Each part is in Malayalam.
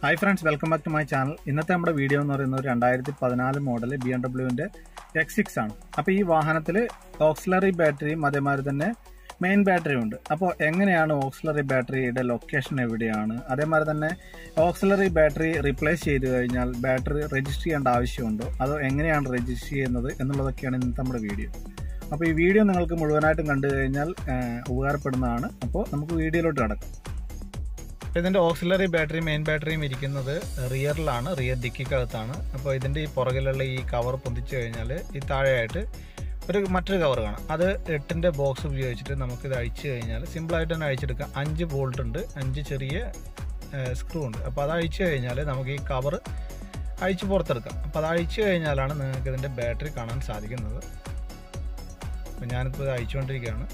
hi friends welcome back to my channel ഇന്നത്തെ നമ്മുടെ വീഡിയോ എന്ന് പറയുന്നത് ഒരു രണ്ടായിരത്തി പതിനാല് മോഡൽ ബി എം ഡബ്ല്യുവിൻ്റെ എക്സ് സിക്സ് ആണ് അപ്പോൾ ഈ വാഹനത്തിൽ ഓക്സിലറി ബാറ്ററിയും അതേമാതിരി തന്നെ മെയിൻ ബാറ്ററിയും ഉണ്ട് അപ്പോൾ എങ്ങനെയാണ് ഓക്സിലറി ബാറ്ററിയുടെ ലൊക്കേഷൻ എവിടെയാണ് അതേമാതിരി തന്നെ ഓക്സിലറി ബാറ്ററി റീപ്ലേസ് ചെയ്ത് കഴിഞ്ഞാൽ ബാറ്ററി രജിസ്റ്റർ ചെയ്യേണ്ട ആവശ്യമുണ്ടോ അതോ എങ്ങനെയാണ് രജിസ്റ്റർ ചെയ്യുന്നത് എന്നുള്ളതൊക്കെയാണ് ഇന്നത്തെ നമ്മുടെ വീഡിയോ അപ്പോൾ ഈ വീഡിയോ നിങ്ങൾക്ക് മുഴുവനായിട്ടും കണ്ടു കഴിഞ്ഞാൽ ഏഹ്, ഉപകാരപ്പെടുന്നതാണ് അപ്പോൾ നമുക്ക് വീഡിയോയിലോട്ട് കിടക്കാം ഇതിൻ്റെ ഓക്സിലറി ബാറ്ററി മെയിൻ ബാറ്ററിയും ഇരിക്കുന്നത് റിയറിലാണ് റിയർ ഡിക്കിക്കകത്താണ് അപ്പോൾ ഇതിൻ്റെ ഈ പുറകിലുള്ള ഈ കവർ പൊന്തിച്ചു കഴിഞ്ഞാൽ ഈ താഴെയായിട്ട് ഒരു മറ്റൊരു കവർ കാണാം അത് എട്ടിൻ്റെ ബോക്സ് ഉപയോഗിച്ചിട്ട് നമുക്കിത് അഴിച്ചു കഴിഞ്ഞാൽ സിമ്പിളായിട്ട് തന്നെ അഴിച്ചെടുക്കാം അഞ്ച് ബോൾട്ട് ഉണ്ട് അഞ്ച് ചെറിയ സ്ക്രൂ ഉണ്ട് അപ്പോൾ അത് അഴിച്ചു കഴിഞ്ഞാൽ നമുക്ക് ഈ കവർ അഴിച്ച് പുറത്തെടുക്കാം അപ്പോൾ അത് അഴിച്ചു കഴിഞ്ഞാലാണ് നിങ്ങൾക്ക് ഇതിൻ്റെ ബാറ്ററി കാണാൻ സാധിക്കുന്നത് അപ്പോൾ ഞാനിപ്പോൾ ഇത് അഴിച്ചുകൊണ്ടിരിക്കുകയാണ്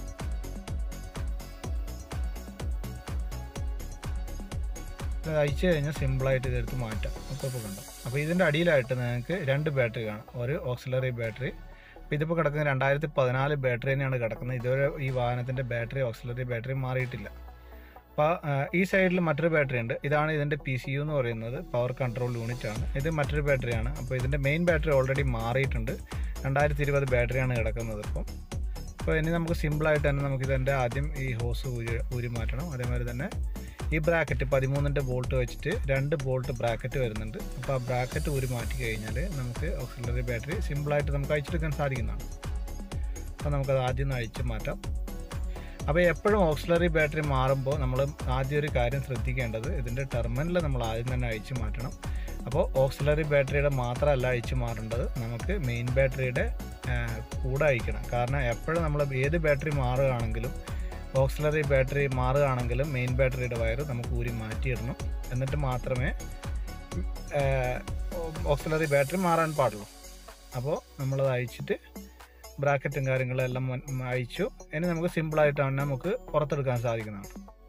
ഇത് അയച്ചു കഴിഞ്ഞാൽ സിമ്പിളായിട്ട് ഇതെടുത്ത് മാറ്റാം അപ്പോൾ ഇപ്പോൾ കണ്ടോ അപ്പോൾ ഇതിൻ്റെ അടിയിലായിട്ട് നിങ്ങൾക്ക് രണ്ട് ബാറ്ററി കാണാം ഒരു ഓക്സിലറി ബാറ്ററി അപ്പോൾ ഇതിപ്പോൾ കിടക്കുന്നത് രണ്ടായിരത്തി പതിനാല് ബാറ്ററി തന്നെയാണ് കിടക്കുന്നത് ഇതുവരെ ഈ വാഹനത്തിൻ്റെ ബാറ്ററി ഓക്സിലറി ബാറ്ററി മാറിയിട്ടില്ല അപ്പോൾ ഈ സൈഡിൽ മറ്റൊരു ബാറ്ററി ഉണ്ട് ഇതാണ് ഇതിൻ്റെ പി സി യു എന്ന് പറയുന്നത് പവർ കൺട്രോൾ യൂണിറ്റ് ആണ് ഇത് മറ്റൊരു ബാറ്ററിയാണ് അപ്പോൾ ഇതിൻ്റെ മെയിൻ ബാറ്ററി ഓൾറെഡി മാറിയിട്ടുണ്ട് രണ്ടായിരത്തി ഇരുപത് ബാറ്ററിയാണ് കിടക്കുന്നത് ഇപ്പം അപ്പോൾ ഇനി നമുക്ക് സിമ്പിളായിട്ട് തന്നെ നമുക്ക് ഇതിൻ്റെ ആദ്യം ഈ ഹോസ് ഊരി ഊരി മാറ്റണം അതേമാതിരി തന്നെ ഈ ബ്രാക്കറ്റ് പതിമൂന്നിൻ്റെ ബോൾട്ട് വെച്ചിട്ട് രണ്ട് ബോൾട്ട് ബ്രാക്കറ്റ് വരുന്നുണ്ട് അപ്പോൾ ആ ബ്രാക്കറ്റ് ഊരി മാറ്റി കഴിഞ്ഞാൽ നമുക്ക് ഓക്സിലറി ബാറ്ററി സിമ്പിളായിട്ട് നമുക്ക് അയച്ചെടുക്കാൻ സാധിക്കുന്നതാണ് അപ്പോൾ നമുക്കത് ആദ്യം ഒന്ന് അഴിച്ച് മാറ്റാം അപ്പോൾ എപ്പോഴും ഓക്സിലറി ബാറ്ററി മാറുമ്പോൾ നമ്മൾ ആദ്യം ഒരു കാര്യം ശ്രദ്ധിക്കേണ്ടത് ഇതിൻ്റെ ടെർമിനൽ നമ്മൾ ആദ്യം തന്നെ അഴിച്ച് മാറ്റണം അപ്പോൾ ഓക്സിലറി ബാറ്ററിയുടെ മാത്രമല്ല അഴിച്ച് മാറേണ്ടത് നമുക്ക് മെയിൻ ബാറ്ററിയുടെ ആ, കൂടെ അയക്കണം കാരണം എപ്പോഴും നമ്മൾ ഏത് ബാറ്ററി മാറുകയാണെങ്കിലും ഓക്സിലറി ബാറ്ററി മാറുകയാണെങ്കിലും മെയിൻ ബാറ്ററിയുടെ വയറ് നമുക്ക് ഊരി മാറ്റിയിടണം എന്നിട്ട് മാത്രമേ ഓക്സിലറി ബാറ്ററി മാറാൻ പാടുള്ളൂ അപ്പോൾ നമ്മളത് അയച്ചിട്ട് ബ്രാക്കറ്റും കാര്യങ്ങളും എല്ലാം മൻ- അയച്ചു ഇനി നമുക്ക് സിമ്പിളായിട്ട് തന്നെ നമുക്ക് പുറത്തെടുക്കാൻ സാധിക്കുന്നതാണ്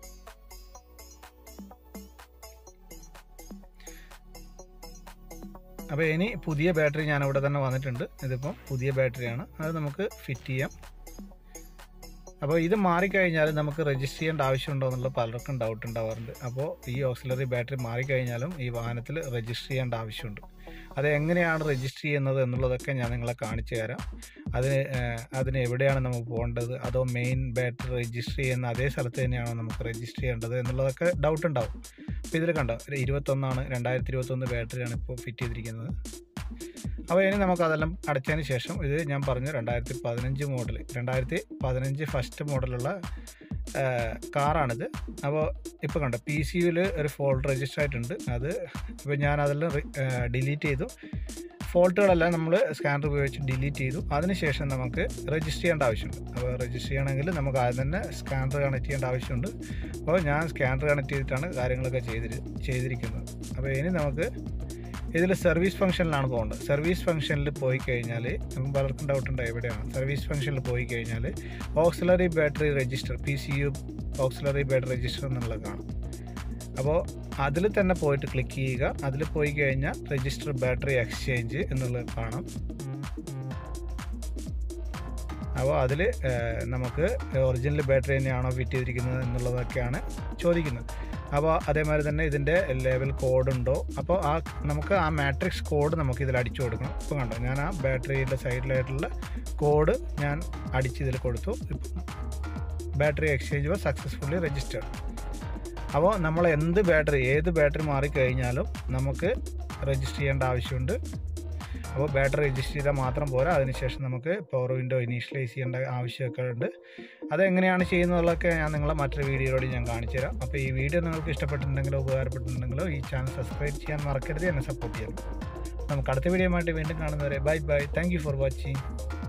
അപ്പോൾ ഇനി പുതിയ ബാറ്ററി ഞാൻ ഇവിടെ തന്നെ വന്നിട്ടുണ്ട് ഇതിപ്പം പുതിയ ബാറ്ററിയാണ് അത് നമുക്ക് ഫിറ്റ് ചെയ്യാം അപ്പോൾ ഇത് മാറിക്കഴിഞ്ഞാൽ നമുക്ക് രജിസ്റ്റർ ചെയ്യേണ്ട ആവശ്യമുണ്ടോ എന്നുള്ള പലർക്കും ഡൗട്ട് ഉണ്ടാവാറുണ്ട് അപ്പോൾ ഈ ഓക്സിലറി ബാറ്ററി മാറിക്കഴിഞ്ഞാലും ഈ വാഹനത്തിൽ രജിസ്റ്റർ ചെയ്യേണ്ട ആവശ്യമുണ്ട് അത് എങ്ങനെയാണ് രജിസ്റ്റർ ചെയ്യുന്നത് എന്നുള്ളതൊക്കെ ഞാൻ നിങ്ങളെ കാണിച്ചു തരാം അതിന് ഏഹ്, അതിന് എവിടെയാണ് നമുക്ക് പോകേണ്ടത് അതോ മെയിൻ ബാറ്ററി രജിസ്റ്റർ ചെയ്യുന്ന അതേ സ്ഥലത്ത് തന്നെയാണോ നമുക്ക് രജിസ്റ്റർ ചെയ്യേണ്ടത് എന്നുള്ളതൊക്കെ ഡൗട്ട് ഉണ്ടാവും അപ്പോൾ ഇതിൽ കണ്ടോ ഒരു ഇരുപത്തൊന്നാണ് രണ്ടായിരത്തി ഇരുപത്തൊന്ന് ബാറ്ററിയാണ് ഇപ്പോൾ ഫിറ്റ് ചെയ്തിരിക്കുന്നത് അപ്പോൾ ഇനി നമുക്ക് അതെല്ലാം അടച്ചതിന് ശേഷം ഇത് ഞാൻ പറഞ്ഞു രണ്ടായിരത്തി പതിനഞ്ച് മോഡൽ രണ്ടായിരത്തി പതിനഞ്ച് ഫസ്റ്റ് മോഡലുള്ള കാറാണിത് അപ്പോൾ ഇപ്പോൾ കണ്ടോ പി സി യുവിൽ ഒരു ഫോൾട്ട് രജിസ്റ്റർ ആയിട്ടുണ്ട് അത് ഇപ്പോൾ ഞാൻ അതെല്ലാം ഡിലീറ്റ് ചെയ്തു ഫോൾട്ടുകളെല്ലാം നമ്മൾ സ്കാനർ ഉപയോഗിച്ച് ഡിലീറ്റ് ചെയ്തു അതിനുശേഷം നമുക്ക് രജിസ്റ്റർ ചെയ്യേണ്ട ആവശ്യമുണ്ട് അപ്പോൾ രജിസ്റ്റർ ചെയ്യണമെങ്കിൽ നമുക്ക് ആദ്യം തന്നെ സ്കാനർ കണക്ട് ചെയ്യേണ്ട ആവശ്യമുണ്ട് അപ്പോൾ ഞാൻ സ്കാനർ കണക്ട് ചെയ്തിട്ടാണ് കാര്യങ്ങളൊക്കെ ചെയ്തിരി ചെയ്തിരിക്കുന്നത് അപ്പോൾ ഇനി നമുക്ക് ഇതിൽ സർവീസ് ഫംഗ്ഷനിലാണ് പോകേണ്ടത് സർവീസ് ഫംഗ്ഷനിൽ പോയി കഴിഞ്ഞാൽ നമുക്ക് പലർക്കും ഡൗട്ട് ഉണ്ട് എവിടെയാണ് സർവീസ് ഫംഗ്ഷനിൽ പോയി കഴിഞ്ഞാൽ auxiliary battery register P C U auxiliary battery register എന്നുള്ളത് കാണും അപ്പോൾ അതിൽ തന്നെ പോയിട്ട് ക്ലിക്ക് ചെയ്യുക അതിൽ പോയി കഴിഞ്ഞാൽ രജിസ്റ്റർ ബാറ്ററി എക്സ്ചേഞ്ച് എന്നുള്ളത് കാണാം അപ്പോൾ അതിൽ നമുക്ക് ഒറിജിനൽ ബാറ്ററി തന്നെയാണോ ഫിറ്റ് ചെയ്തിരിക്കുന്നത് എന്നുള്ളതൊക്കെയാണ് ചോദിക്കുന്നത് അപ്പോൾ അതേമാതിരി തന്നെ ഇതിൻ്റെ ലെവൽ കോഡ് ഉണ്ടോ അപ്പോൾ ആ നമുക്ക് ആ മാട്രിക്സ് കോഡ് നമുക്ക് ഇതിൽ അടിച്ചു കൊടുക്കണം ഇപ്പോൾ കണ്ടോ ഞാൻ ആ ബാറ്ററിയുടെ സൈഡിലായിട്ടുള്ള കോഡ് ഞാൻ അടിച്ച് ഇതിൽ കൊടുത്തു ഇപ്പം battery exchange was successfully registered അപ്പോൾ നമ്മൾ എന്ത് ബാറ്ററി ഏത് ബാറ്ററി മാറിക്കഴിഞ്ഞാലും നമുക്ക് രജിസ്റ്റർ ചെയ്യേണ്ട ആവശ്യമുണ്ട് അപ്പോൾ ബാറ്ററി രജിസ്റ്റർ ചെയ്താൽ മാത്രം പോരാ അതിനുശേഷം നമുക്ക് പവർ വിൻഡോ ഇനീഷ്യലൈസ് ചെയ്യേണ്ട ആവശ്യമൊക്കെ ഉണ്ട് അതെങ്ങനെയാണ് ചെയ്യുന്നതൊക്കെ ഞാൻ നിങ്ങളെ മറ്റൊരു വീഡിയോയിലൂടെ ഞാൻ കാണിച്ചു തരാം അപ്പോൾ ഈ വീഡിയോ നിങ്ങൾക്ക് ഇഷ്ടപ്പെട്ടിട്ടുണ്ടെങ്കിലോ ഉപകാരപ്പെട്ടിട്ടുണ്ടെങ്കിലോ ഈ ചാനൽ സബ്സ്ക്രൈബ് ചെയ്യാൻ മറക്കരുത് എന്നെ സപ്പോർട്ട് ചെയ്യണം നമുക്ക് അടുത്ത വീഡിയോ ആയിട്ട് വീണ്ടും കാണുന്നവരെ bye bye thank you for watching